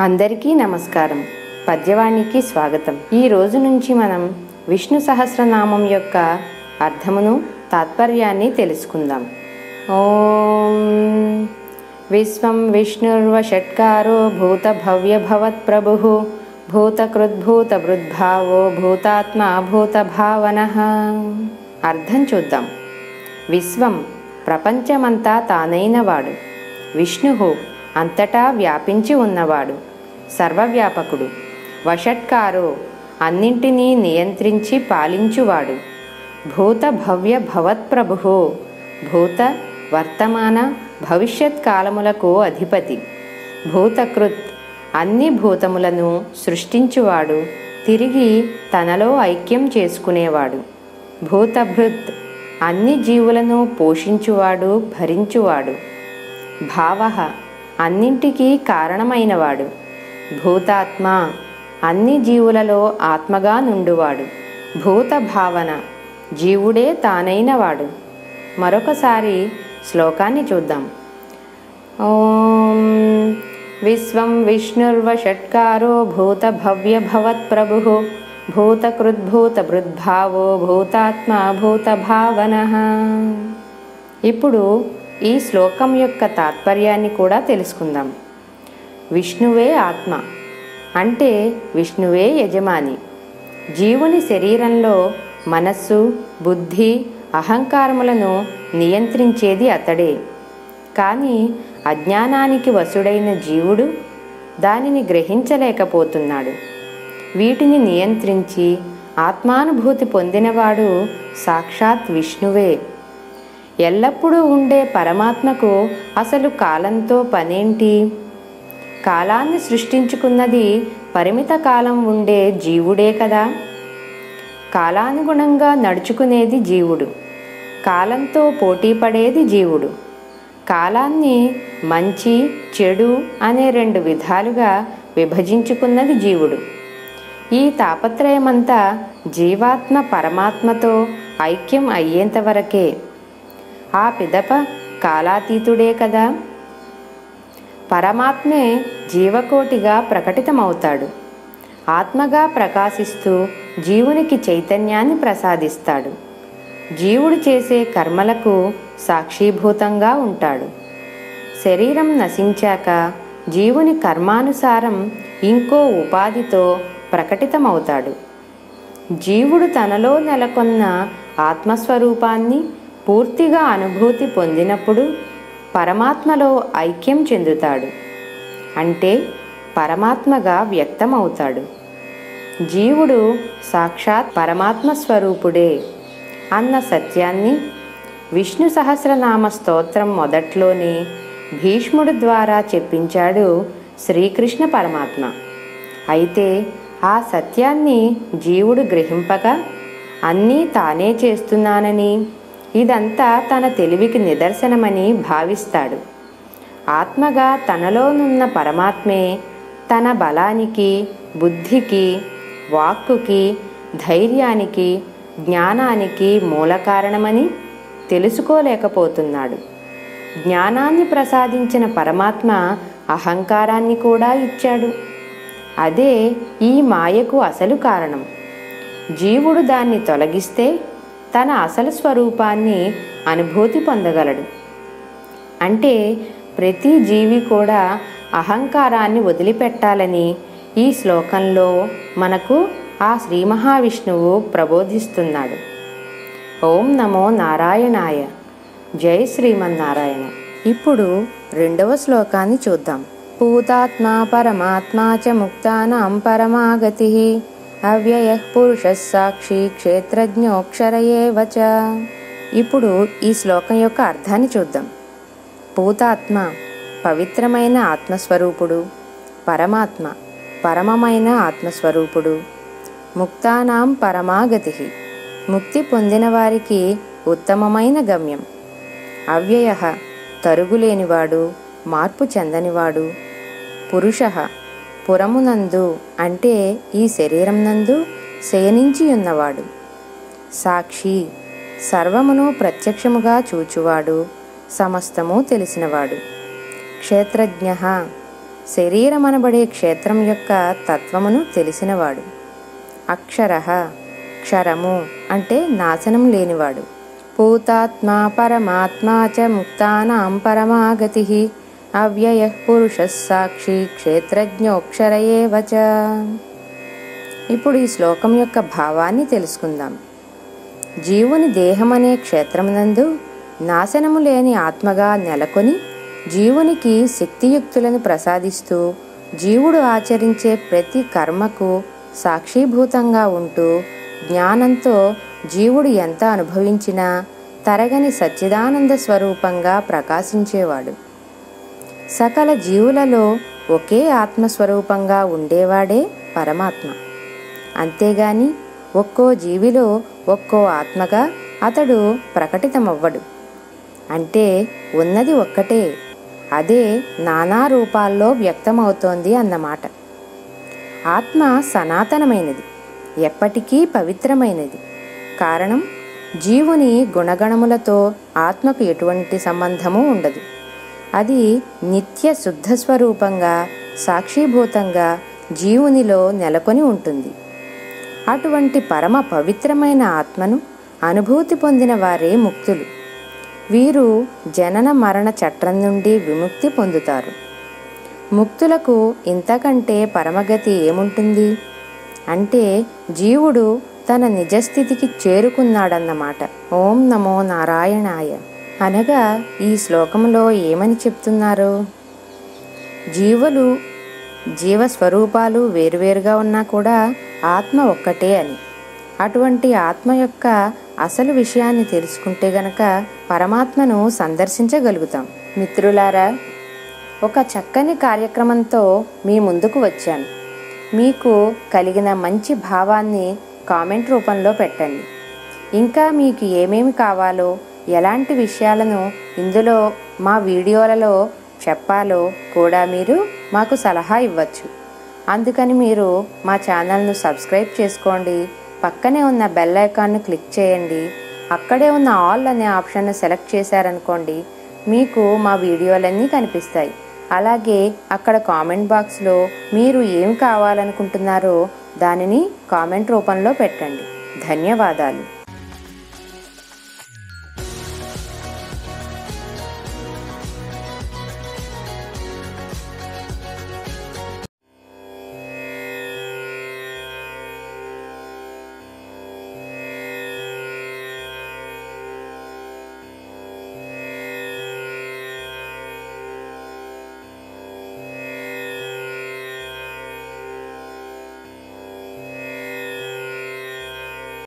అందరికీ నమస్కారం పద్యవాణికి స్వాగతం ఈ రోజు నుంచి మనం విష్ణు సహస్రనామం యొక్క అర్థమును తాత్పర్యాన్ని తెలుసుకుందాం ఓం విశ్వం విష్ణుర్వషట్కారో భూత భవ్య భవత్ ప్రభు భూతకృద్భూత వృద్భావో భూతాత్మా భూత భావన అర్థం చూద్దాం విశ్వం ప్రపంచమంతా తానైనవాడు విష్ణువు అంతటా వ్యాపించి ఉన్నవాడు సర్వవ్యాపకుడు వషట్కారో అన్నింటినీ నియంత్రించి పాలించువాడు భూత భవ్య భవత్ప్రభు భూత వర్తమాన భవిష్యత్ కాలములకు అధిపతి భూతకృత్ అన్ని భూతములను సృష్టించువాడు తిరిగి తనలో ఐక్యం చేసుకునేవాడు భూతభృత్ అన్ని జీవులను పోషించువాడు భరించువాడు భావ అన్నింటికీ కారణమైనవాడు భూతాత్మ అన్ని జీవులలో ఆత్మగా నుండువాడు భూత భావన జీవుడే తానైనవాడు మరొకసారి శ్లోకాన్ని చూద్దాం ఓం విశ్వం విష్ణుర్వషట్కారో భూత భవ్య భవత్ ప్రభు భూతకృద్భూత వృద్భావో భూతాత్మ భూత భావన ఇప్పుడు ఈ శ్లోకం యొక్క తాత్పర్యాన్ని కూడా తెలుసుకుందాం విష్ణువే ఆత్మ అంటే విష్ణువే యజమాని జీవుని శరీరంలో మనస్సు బుద్ధి అహంకారములను నియంత్రించేది అతడే కానీ అజ్ఞానానికి వసుడైన జీవుడు దానిని గ్రహించలేకపోతున్నాడు వీటిని నియంత్రించి ఆత్మానుభూతి పొందినవాడు సాక్షాత్ విష్ణువే ఎల్లప్పుడూ ఉండే పరమాత్మకు అసలు కాలంతో పనేంటి కాలాన్ని సృష్టించుకున్నది పరిమిత కాలం ఉండే జీవుడే కదా కాలానుగుణంగా నడుచుకునేది జీవుడు కాలంతో పోటీ పడేది జీవుడు కాలాన్ని మంచి చెడు అనే రెండు విధాలుగా విభజించుకున్నది జీవుడు ఈ తాపత్రయమంతా జీవాత్మ పరమాత్మతో ఐక్యం అయ్యేంత వరకే ఆ పిదప కాలాతీతుడే కదా పరమాత్మే జీవకోటిగా ప్రకటితమవుతాడు ఆత్మగా ప్రకాశిస్తూ జీవునికి చైతన్యాన్ని ప్రసాదిస్తాడు జీవుడు చేసే కర్మలకు సాక్షీభూతంగా ఉంటాడు శరీరం నశించాక జీవుని కర్మానుసారం ఇంకో ఉపాధితో ప్రకటితమవుతాడు జీవుడు తనలో నెలకొన్న ఆత్మస్వరూపాన్ని పూర్తిగా అనుభూతి పొందినప్పుడు పరమాత్మలో ఐక్యం చెందుతాడు అంటే పరమాత్మగా వ్యక్తమవుతాడు జీవుడు సాక్షాత్ పరమాత్మ స్వరూపుడే అన్న సత్యాన్ని విష్ణు సహస్రనామ స్తోత్రం మొదట్లోనే భీష్ముడు ద్వారా చెప్పించాడు శ్రీకృష్ణ పరమాత్మ అయితే ఆ సత్యాన్ని జీవుడు గ్రహింపక అన్నీ తానే చేస్తున్నానని ఇదంతా తన తెలివికి నిదర్శనమని భావిస్తాడు ఆత్మగా తనలోనున్న పరమాత్మే తన బలానికి బుద్ధికి వాక్కుకి ధైర్యానికి జ్ఞానానికి మూల కారణమని తెలుసుకోలేకపోతున్నాడు జ్ఞానాన్ని ప్రసాదించిన పరమాత్మ అహంకారాన్ని కూడా ఇచ్చాడు అదే ఈ మాయకు అసలు కారణం జీవుడు దాన్ని తొలగిస్తే తన అసలు స్వరూపాన్ని అనుభూతి పొందగలడు అంటే ప్రతి జీవి కూడా అహంకారాన్ని వదిలిపెట్టాలని ఈ శ్లోకంలో మనకు ఆ శ్రీ మహావిష్ణువు ప్రబోధిస్తున్నాడు ఓం నమో నారాయణాయ జై శ్రీమన్నారాయణ ఇప్పుడు రెండవ శ్లోకాన్ని చూద్దాం పూతాత్మ పరమాత్మా చ ముక్తానాం పరమాగతి అవ్యయ పురుష సాక్షి క్షేత్రజ్ఞోక్షర ఏవచ ఇప్పుడు ఈ శ్లోకం యొక్క అర్థాన్ని చూద్దాం పూతాత్మ పవిత్రమైన ఆత్మస్వరూపుడు పరమాత్మ పరమమైన ఆత్మస్వరూపుడు ముక్తానాం పరమాగతి ముక్తి పొందిన వారికి ఉత్తమమైన గమ్యం అవ్యయ తరుగులేనివాడు మార్పు చెందనివాడు పురుష పురమునందు అంటే ఈ శరీరం నందు శయనించి ఉన్నవాడు సాక్షి సర్వమును ప్రత్యక్షముగా చూచువాడు సమస్తము తెలిసినవాడు క్షేత్రజ్ఞ శరీరమనబడే క్షేత్రం యొక్క తత్వమును తెలిసినవాడు అక్షర క్షరము అంటే నాశనం లేనివాడు పూతాత్మ పరమాత్మా చ ముక్తానాం పరమాగతి అవ్యయ పురుష సాక్షి క్షేత్రజ్ఞోక్షర ఏవ చ ఇప్పుడు ఈ శ్లోకం యొక్క భావాన్ని తెలుసుకుందాం జీవుని దేహమనే క్షేత్రమునందు నాశనము లేని ఆత్మగా నెలకొని జీవునికి శక్తియుక్తులను ప్రసాదిస్తూ జీవుడు ఆచరించే ప్రతి కర్మకు సాక్షీభూతంగా ఉంటూ జ్ఞానంతో జీవుడు ఎంత అనుభవించినా తరగని సచ్చిదానంద స్వరూపంగా ప్రకాశించేవాడు సకల జీవులలో ఒకే ఆత్మస్వరూపంగా ఉండేవాడే పరమాత్మ అంతేగాని ఒక్కో జీవిలో ఒక్కో ఆత్మగా అతడు ప్రకటితమవ్వడు అంటే ఉన్నది ఒక్కటే అదే నానా రూపాల్లో వ్యక్తమవుతోంది అన్నమాట ఆత్మ సనాతనమైనది ఎప్పటికీ పవిత్రమైనది కారణం జీవుని గుణగణములతో ఆత్మకు ఎటువంటి సంబంధము ఉండదు అది నిత్య శుద్ధ స్వరూపంగా సాక్షిభూతంగా జీవునిలో నెలకొని ఉంటుంది అటువంటి పరమ పవిత్రమైన ఆత్మను అనుభూతి పొందిన వారే ముక్తులు వీరు జనన మరణ చట్రం నుండి విముక్తి పొందుతారు ముక్తులకు ఇంతకంటే పరమగతి ఏముంటుంది అంటే జీవుడు తన నిజస్థితికి చేరుకున్నాడన్నమాట ఓం నమో నారాయణాయ అనగా ఈ శ్లోకంలో ఏమని చెప్తున్నారు జీవులు జీవస్వరూపాలు వేరువేరుగా ఉన్నా కూడా ఆత్మ ఒక్కటే అని అటువంటి ఆత్మ యొక్క అసలు విషయాన్ని తెలుసుకుంటే గనక పరమాత్మను సందర్శించగలుగుతాం మిత్రులారా ఒక చక్కని కార్యక్రమంతో మీ ముందుకు వచ్చాను మీకు కలిగిన మంచి భావాన్ని కామెంట్ రూపంలో పెట్టండి ఇంకా మీకు ఏమేమి కావాలో ఎలాంటి విషయాలను ఇందులో మా వీడియోలలో చెప్పాలో కూడా మీరు మాకు సలహా ఇవ్వచ్చు అందుకని మీరు మా ఛానల్ను సబ్స్క్రైబ్ చేసుకోండి పక్కనే ఉన్న బెల్ ఐకాన్ను క్లిక్ చేయండి అక్కడే ఉన్న ఆల్ అనే ఆప్షన్ను సెలెక్ట్ చేశారనుకోండి మీకు మా వీడియోలన్నీ కనిపిస్తాయి అలాగే అక్కడ కామెంట్ బాక్స్లో మీరు ఏం కావాలనుకుంటున్నారో దానిని కామెంట్ రూపంలో పెట్టండి ధన్యవాదాలు